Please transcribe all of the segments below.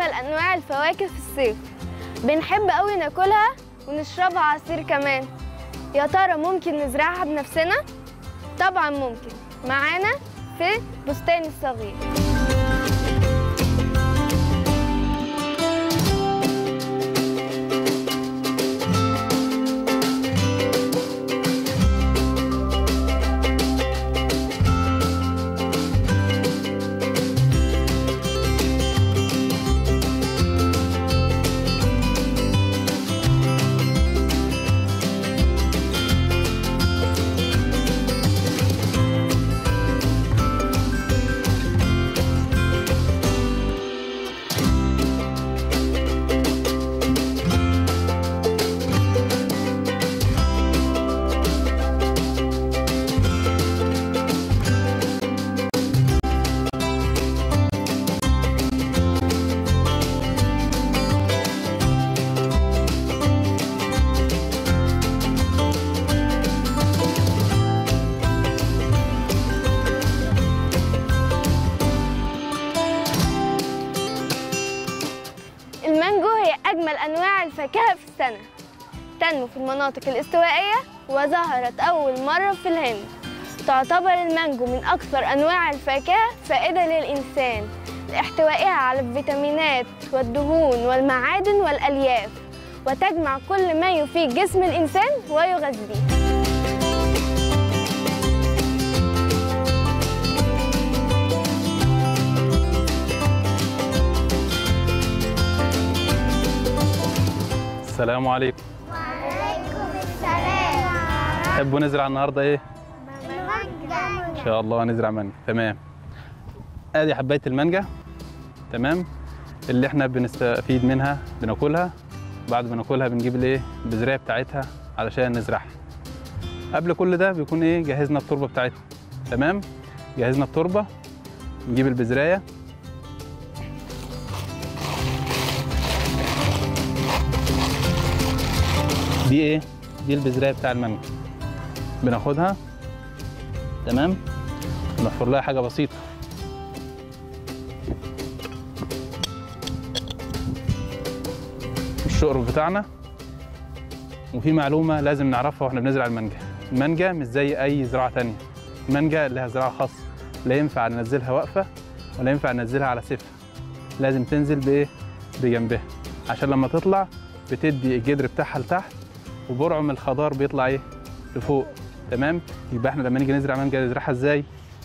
أجمل أنواع الفواكه في الصيف بنحب قوي ناكلها ونشربها عصير كمان يا ترى ممكن نزرعها بنفسنا؟ طبعا ممكن معانا في بستان الصغير المانجو هي أجمل أنواع الفاكهة في السنة تنمو في المناطق الاستوائية وظهرت أول مرة في الهند تعتبر المانجو من أكثر أنواع الفاكهة فائدة للإنسان لاحتوائها على الفيتامينات والدهون والمعادن والألياف وتجمع كل ما يفيد جسم الإنسان ويغذيه السلام عليكم وعليكم السلام تحبوا نزرع النهارده ايه المانجا ان شاء الله هنزرع مانجا تمام ادي حبايه المانجا تمام اللي احنا بنستفيد منها بناكلها بعد ما ناكلها بنجيب الايه البذريه بتاعتها علشان نزرعها قبل كل ده بيكون ايه جهزنا التربه بتاعتنا تمام جهزنا التربه نجيب البذرايه دي ايه دي البذرايه بتاع المانجا بناخدها تمام بنحفر لها حاجه بسيطه الشقر بتاعنا وفي معلومه لازم نعرفها واحنا بنزرع المانجا المانجا مش زي اي زراعه تانية المانجا لها زراعه خاصه لا ينفع ننزلها واقفه ولا ينفع ننزلها على سفه لازم تنزل بايه بجنبها عشان لما تطلع بتدي الجدر بتاعها لتحت وبرعم الخضار بيطلع ايه لفوق تمام يبقى احنا لما نيجي نزرع مانجا نزرعها ازاي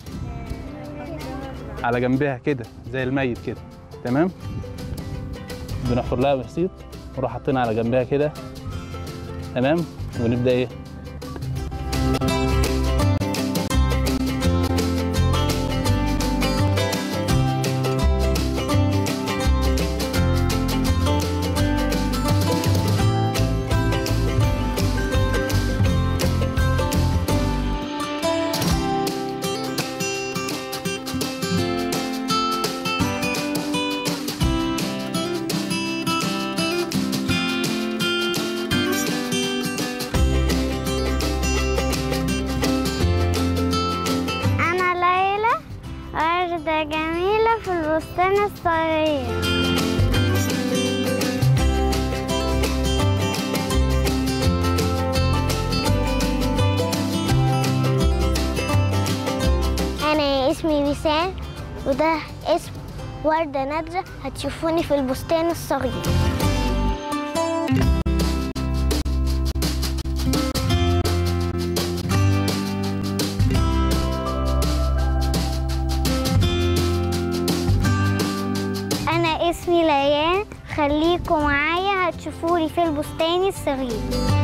على جنبها كده زي الميت كده تمام بنحفر لها بسيط ونروح حاطينها على جنبها كده تمام ونبدا ايه أنا ليلى وردة جميلة في البستان الصغير أنا اسمي وسام وده اسم وردة نادرة هتشوفوني في البستان الصغير أنا اسمي ليان خليكم معايا هتشوفوني في البستان الصغير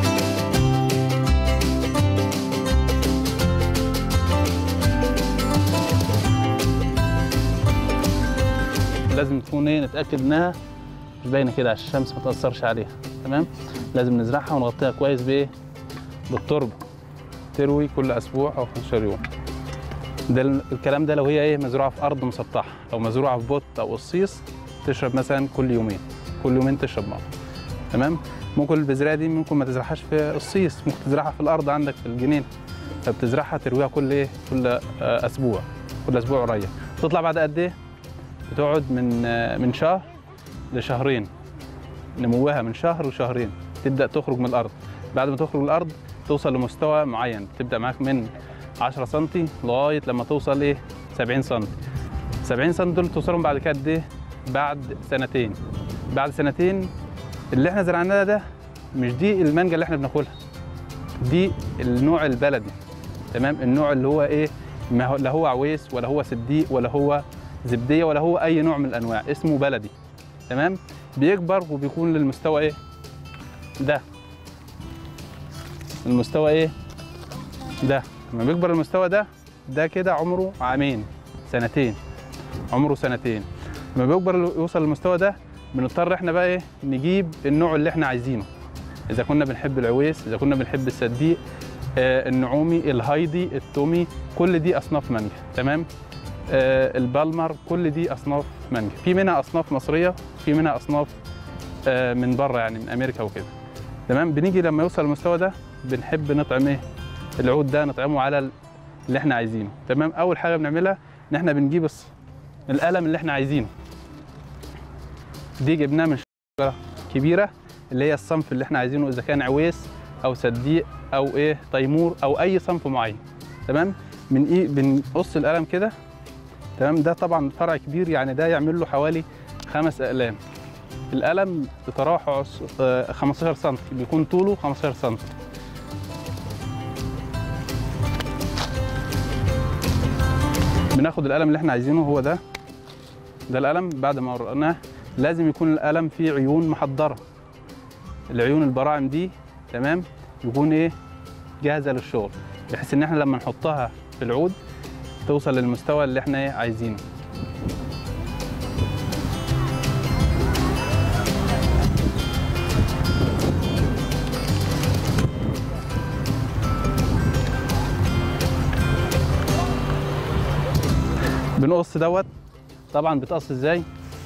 لازم تكون ايه نتاكد انها مش باينه كده عشان الشمس ما تاثرش عليها تمام لازم نزرعها ونغطيها كويس بايه بالتربه تروي كل اسبوع او 15 يوم ده ال- الكلام ده لو هي ايه مزروعه في ارض مسطحه لو مزروعه في بوت او قصيص تشرب مثلا كل يومين كل يومين تشرب ميه تمام ممكن البذريه دي ممكن ما تزرعهاش في قصيص ممكن تزرعها في الارض عندك في الجنينه فبتزرعها ترويها كل ايه كل آه، اسبوع كل اسبوع قريب تطلع بعد قد ايه بتقعد من آه، من شهر لشهرين نموها من شهر وشهرين تبدا تخرج من الارض بعد ما تخرج من الارض توصل لمستوى معين تبدا معاك من 10 سم لغايه لما توصل ايه 70 سم 70 سم دول توصلهم بعد كده قد ايه بعد سنتين بعد سنتين اللي احنا زرعناه ده مش دي المانجا اللي احنا بناكلها دي النوع البلدي تمام النوع اللي هو ايه ما هو لا هو عويس ولا هو صديق ولا هو زبديه ولا هو اي نوع من الانواع اسمه بلدي تمام بيكبر وبيكون للمستوى ايه ده المستوى ايه ده لما بيكبر المستوى ده ده كده عمره عامين سنتين عمره سنتين لما بيكبر يوصل للمستوى ده بنضطر احنا بقى ايه نجيب النوع اللي احنا عايزينه اذا كنا بنحب العويس اذا كنا بنحب الصديق آه النعومي الهايدي التومي كل دي اصناف مانجا تمام آه البالمر كل دي اصناف مانجا في منها اصناف مصريه في منها اصناف آه من بره يعني من امريكا وكده تمام بنيجي لما يوصل المستوى ده بنحب نطعم ايه العود ده نطعمه على اللي احنا عايزينه تمام اول حاجه بنعملها ان احنا بنجيب الص- القلم اللي احنا عايزينه دي جبناها من شجره كبيره اللي هي الصنف اللي احنا عايزينه اذا كان عويس او صديق او ايه تيمور او اي صنف معين تمام من ايه بنقص القلم كده تمام ده طبعا فرع كبير يعني ده يعمل له حوالي خمس اقلام القلم بتراوحه عص- آه، 15 سم بيكون طوله 15 سم بناخد القلم اللي احنا عايزينه هو ده ده القلم بعد ما ورقناه لازم يكون القلم فيه عيون محضره العيون البراعم دي تمام يكون ايه جاهزه للشغل بحيث ان احنا لما نحطها في العود توصل للمستوى اللي احنا ايه عايزينه بنقص دوت طبعا بتقص ازاي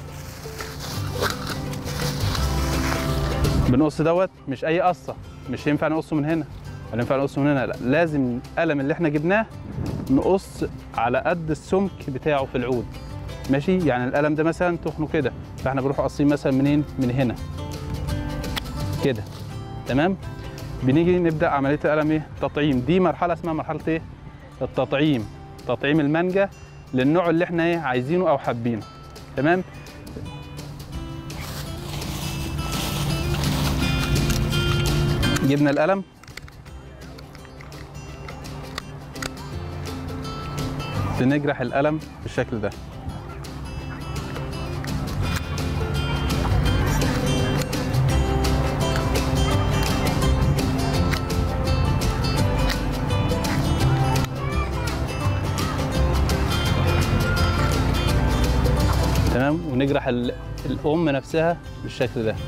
بنقص دوت مش اي قصه مش ينفع نقصه من هنا ولا ينفع نقصه من هنا لا لازم القلم اللي احنا جبناه نقص على قد السمك بتاعه في العود ماشي يعني القلم ده مثلا تخنه كده فاحنا بنروح قاصين مثلا منين من هنا كده تمام بنيجي نبدا عمليه القلم ايه تطعيم دي مرحله اسمها مرحله ايه التطعيم تطعيم المانجا للنوع اللي احنا ايه عايزينه او حابينه تمام جبنا القلم بنجرح القلم بالشكل ده تمام ونجرح ال- الام نفسها بالشكل ده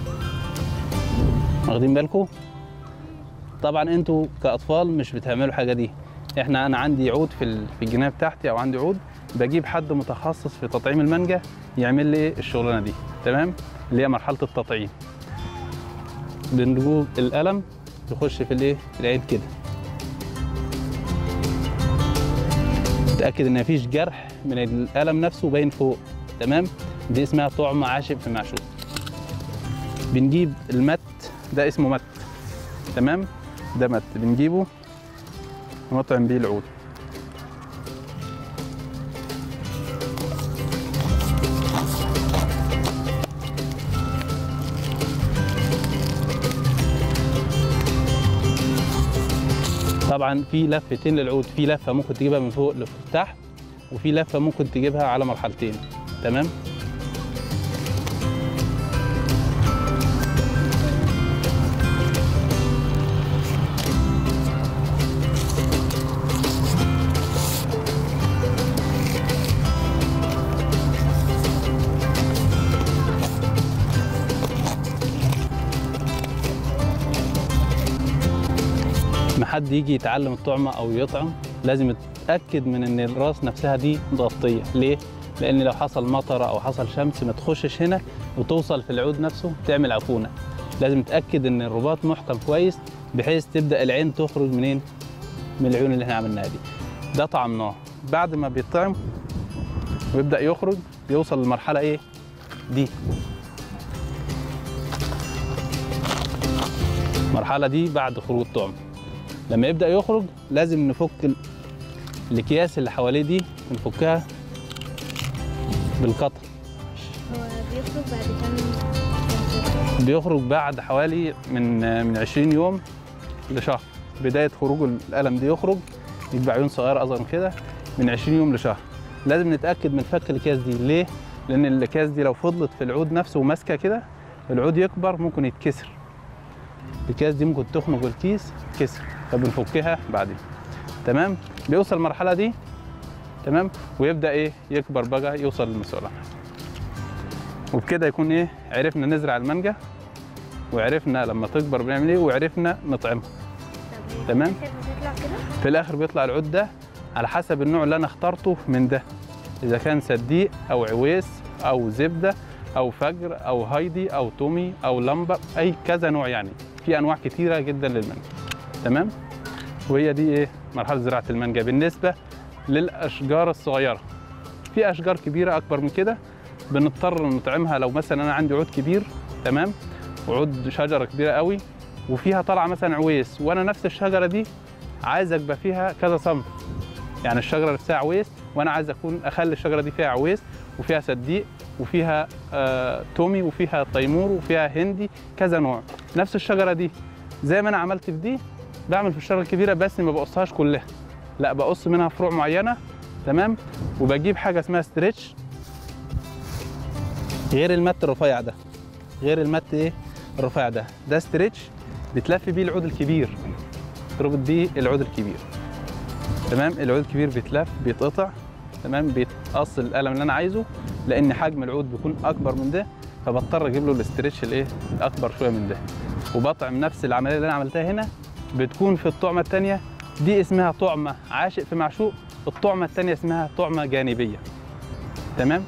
واخدين بالكم طبعا انتوا كاطفال مش بتعملوا الحاجه دي احنا انا عندي عود في ال- في الجناب بتاعتي او عندي عود بجيب حد متخصص في تطعيم المانجا يعمل لي إيه الشغلانه دي تمام اللي هي مرحله التطعيم بنجيب القلم يخش في الايه في العين كده تاكد ان مفيش جرح من القلم نفسه باين فوق تمام دي اسمها طعم عاشق في معشوق بنجيب المت ده اسمه مت تمام ده مت بنجيبه ونطعم بيه العود طبعا في لفتين للعود في لفه ممكن تجيبها من فوق لتحت وفي لفه ممكن تجيبها على مرحلتين تمام ما حد يجي يتعلم الطعمه او يطعم لازم يتاكد من ان الراس نفسها دي متغطيه ليه لان لو حصل مطر او حصل شمس ما تخشش هنا وتوصل في العود نفسه تعمل عفونه لازم تاكد ان الرباط محكم كويس بحيث تبدا العين تخرج منين من العيون اللي احنا عملناها دي ده طعمناه بعد ما بيطعم ويبدا يخرج بيوصل للمرحله ايه دي المرحله دي بعد خروج الطعم لما يبدا يخرج لازم نفك ال- الاكياس اللي حواليه دي نفكها بالقطر هو بيخرج بعد كام بيخرج بعد حوالي من من 20 يوم لشهر بدايه خروج القلم دي يخرج يبقى عيون صغيره اصغر من كده من 20 يوم لشهر لازم نتاكد من فك الاكياس دي ليه لان الاكياس دي لو فضلت في العود نفسه وماسكه كده العود يكبر ممكن يتكسر الاكياس دي ممكن تخنق الكيس تكسر فبنفكها بعدين تمام بيوصل المرحله دي تمام ويبدا ايه يكبر بقى يوصل للمسؤوليه وبكده يكون ايه عرفنا نزرع المانجا وعرفنا لما تكبر بنعمل ايه وعرفنا نطعمها تمام. بتطلع كده في الاخر بيطلع العود ده على حسب النوع اللي انا اخترته من ده اذا كان صديق او عويس او زبده او فجر او هايدي او تومي او لمبه اي كذا نوع يعني في انواع كتيره جدا للمانجا تمام وهي دي ايه مرحله زراعه المانجا بالنسبه للاشجار الصغيره في اشجار كبيره اكبر من كده بنضطر نطعمها لو مثلا انا عندي عود كبير تمام وعود شجره كبيره قوي وفيها طالعه مثلا عويس وانا نفس الشجره دي عايز ابقى فيها كذا صنف يعني الشجره نفسها عويس وانا عايز اكون اخلي الشجره دي فيها عويس وفيها صديق وفيها آه تومي وفيها تيمور وفيها هندي كذا نوع نفس الشجره دي زي ما انا عملت في دي بعمل في الشجره الكبيره بس ما بقصهاش كلها لا بقص منها فروع معينه تمام وبجيب حاجه اسمها ستريتش غير المت الرفيع ده غير المت ايه الرفيع ده ده ستريتش بتلف بيه العود الكبير تربط بيه العود الكبير تمام العود الكبير بيتلف بيتقطع تمام بيتقص القلم اللي انا عايزه لان حجم العود بيكون اكبر من ده فبضطر اجيب له الاسترتش الايه الاكبر شويه من ده وبطعم نفس العمليه اللي انا عملتها هنا بتكون في الطعمه الثانيه دي اسمها طعمه عاشق في معشوق الطعمه الثانيه اسمها طعمه جانبيه تمام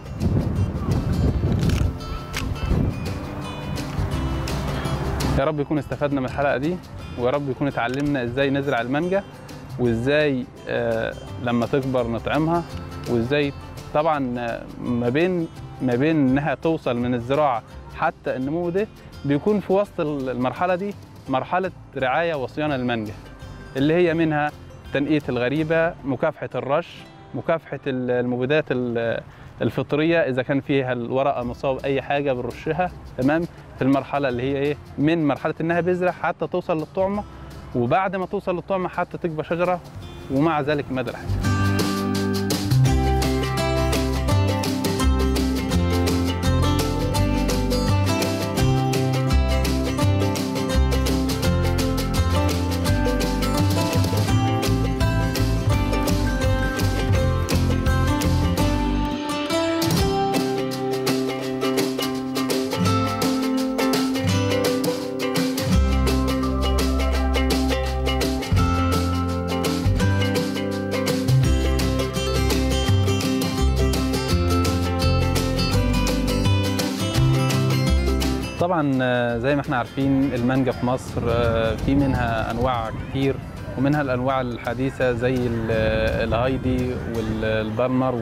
يا رب يكون استفدنا من الحلقه دي ويا رب يكون اتعلمنا ازاي نزرع المانجا وازاي آه لما تكبر نطعمها وازاي طبعا آه، ما بين ما بين انها توصل من الزراعه حتى النمو ده بيكون في وسط المرحله دي مرحله رعايه وصيانه للمانجا اللي هي منها تنقيه الغريبه مكافحه الرش مكافحه المبيدات ال- الفطريه اذا كان فيها الورقه مصاب اي حاجه بنرشها تمام في المرحله اللي هي ايه من مرحله انها بذره حتى توصل للطعمه وبعد ما توصل للطعمه حتى تكبر شجره ومع ذلك مدى الحياه طبعا آه، زي ما احنا عارفين المانجا في مصر آه، في منها انواع كتير ومنها الانواع الحديثه زي ال- الهايدي والبالمر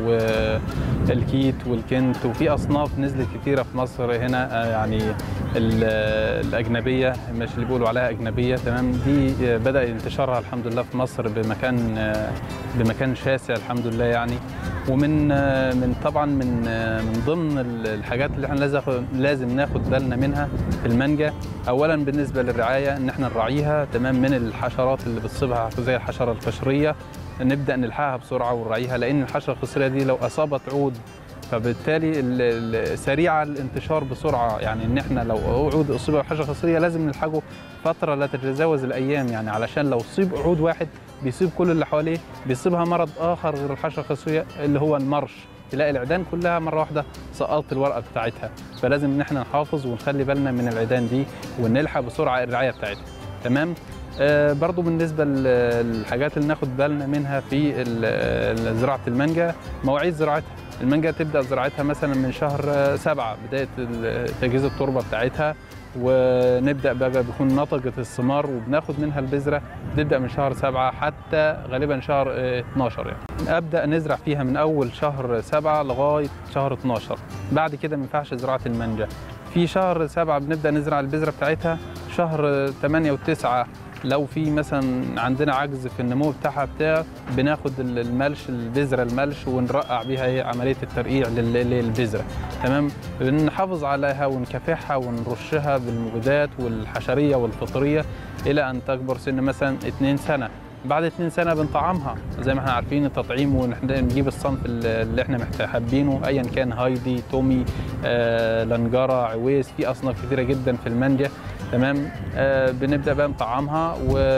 والكيت والكنت وفي اصناف نزلت كتيره في مصر هنا آه، يعني ال- الاجنبيه مش اللي بيقولوا عليها اجنبيه تمام دي آه، بدا انتشارها الحمد لله في مصر بمكان آه، بمكان شاسع الحمد لله يعني ومن آه، من طبعا من آه، من ضمن ال- الحاجات اللي احنا لازم لازم ناخد بالنا منها في المانجا اولا بالنسبه للرعايه ان احنا نراعيها تمام من الحشرات اللي بتصيبها زي الحشره القشريه نبدا نلحقها بسرعه ونراعيها لان الحشره القشريه دي لو اصابت عود فبالتالي ال- ال- سريع الانتشار بسرعه يعني ان احنا لو عود اصيب بحشره قشريه لازم نلحقه فتره لا تتجاوز الايام يعني علشان لو اصيب عود واحد بيصيب كل اللي حواليه بيصيبها مرض اخر غير الحشره القشريه اللي هو المرش تلاقي العيدان كلها مره واحده سقطت الورقه بتاعتها فلازم ان احنا نحافظ ونخلي بالنا من العيدان دي ونلحق بسرعه الرعايه بتاعتها تمام آه برضو بالنسبه للحاجات اللي ناخد بالنا منها في ال- زراعه المانجا مواعيد زراعتها المانجا تبدا زراعتها مثلا من شهر آه، سبعة بدايه ال- تجهيز التربه بتاعتها ونبدا بقى بيكون نضجت الثمار وبناخد منها البذره تبدا من شهر سبعة حتى غالبا شهر آه، 12 يعني ابدا نزرع فيها من اول شهر سبعة لغايه شهر 12 بعد كده ما ينفعش زراعه المانجا في شهر سبعة بنبدا نزرع البذره بتاعتها شهر 8 و9 لو في مثلا عندنا عجز في النمو بتاعها بتاع بناخد ال- الملش البذره الملش ونرقع بيها ايه عمليه الترقيع لل- للبذره تمام بنحافظ عليها ونكافحها ونرشها بالمبيدات والحشريه والفطريه الى ان تكبر سن مثلا 2 سنه بعد 2 سنه بنطعمها زي ما احنا عارفين التطعيم ونجيب الصنف اللي احنا محتاج- حابينه ايا كان هايدي تومي آه، لنجره عويس في اصناف كثيره جدا في المانجا تمام آه بنبدا بقى نطعمها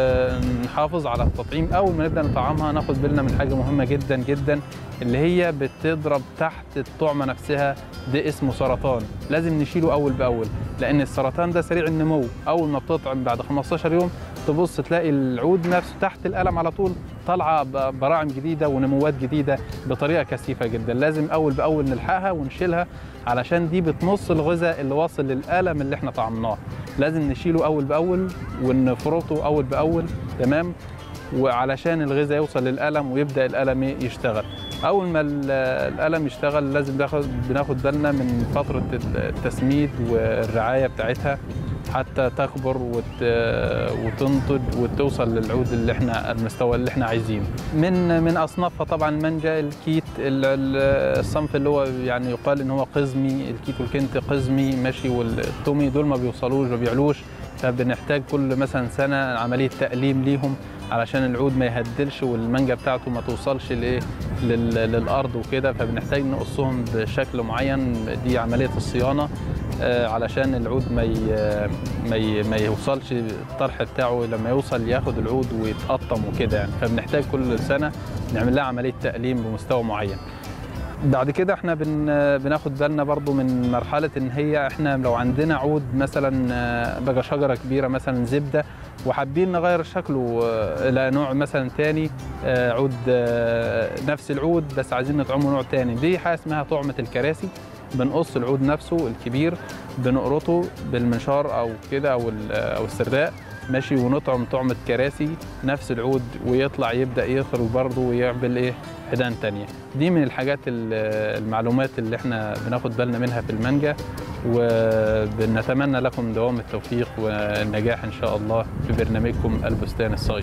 ونحافظ على التطعيم اول ما نبدا نطعمها ناخد بالنا من حاجه مهمه جدا جدا اللي هي بتضرب تحت الطعمه نفسها ده اسمه سرطان لازم نشيله اول باول لان السرطان ده سريع النمو اول ما بتطعم بعد 15 يوم تبص تلاقي العود نفسه تحت القلم على طول طالعه ب- براعم جديده ونموات جديده بطريقه كثيفه جدا لازم اول باول نلحقها ونشيلها علشان دي بتمص الغذاء اللي واصل للقلم اللي احنا طعمناه لازم نشيله اول باول ونفرطه اول باول تمام وعلشان الغذاء يوصل للقلم ويبدا القلم إيه يشتغل اول ما ال- القلم يشتغل لازم ناخد بناخد بالنا من فتره التسميد والرعايه بتاعتها حتى تكبر وت... وتنتج وتوصل للعود اللي احنا المستوى اللي احنا عايزينه من من اصنافها طبعا المانجا الكيت ال- ال- الصنف اللي هو يعني يقال ان هو قزمي الكيت والكنت قزمي ماشي والتومي دول ما بيوصلوش ما بيعلوش فبنحتاج كل مثلا سنه عمليه تأليم ليهم علشان العود ما يهدلش والمانجا بتاعته ما توصلش لايه لل- للارض وكده فبنحتاج نقصهم بشكل معين دي عمليه الصيانه آه، علشان العود ما ي... ما ي... ما يوصلش الطرح بتاعه لما يوصل ياخد العود ويتقطم وكده يعني فبنحتاج كل سنه نعمل لها عمليه تأليم بمستوى معين بعد كده احنا بن بناخد بالنا برضو من مرحله ان هي احنا لو عندنا عود مثلا آه، بقى شجره كبيره مثلا زبده وحابين نغير شكله آه، الى نوع مثلا تاني آه، عود آه، نفس العود بس عايزين نطعمه نوع تاني دي حاجه اسمها طعمه الكراسي بنقص العود نفسه الكبير بنقرطه بالمنشار او كده او ال- او السراق ماشي ونطعم طعمة كراسي نفس العود ويطلع يبدأ يخرج برضه ويعمل ايه حيدان تانية دي من الحاجات ال- المعلومات اللي احنا بناخد بالنا منها في المانجا وبنتمنى لكم دوام التوفيق والنجاح ان شاء الله في برنامجكم البستان الصغير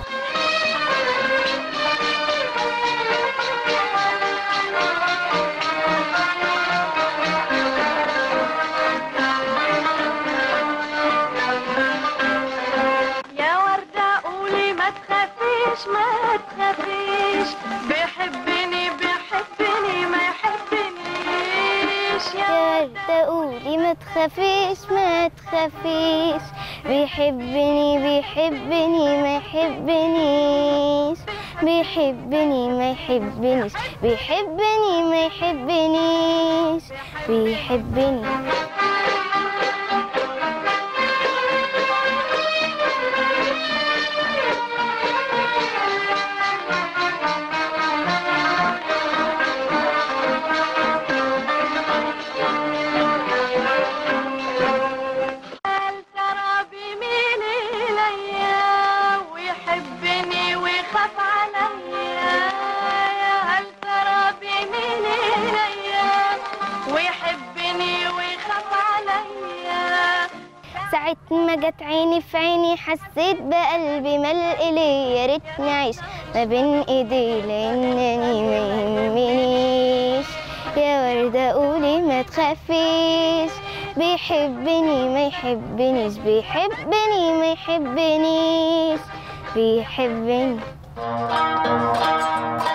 يا وردة قولي ما تخافيش ما تخافيش بيحبني بيحبني ما يحبنيش يا يا وردة قولي ما تخافيش ما تخافيش بيحبني بيحبني ما يحبنيش بيحبني ما يحبنيش بيحبني ما يحبنيش بيحبني هل ترى بمين إليا ويحبني ويخاف عليا هل ترى بمين إليا ويحبني ويخاف عليا ساعة ما جت عيني في عيني حسيت بقلبي ملء لي يا ريتني اعيش ما بين ايدي لانني ما يهمنيش يا وردة قولي ما تخافيش بيحبني ما يحبنيش بيحبني ما يحبنيش بيحبني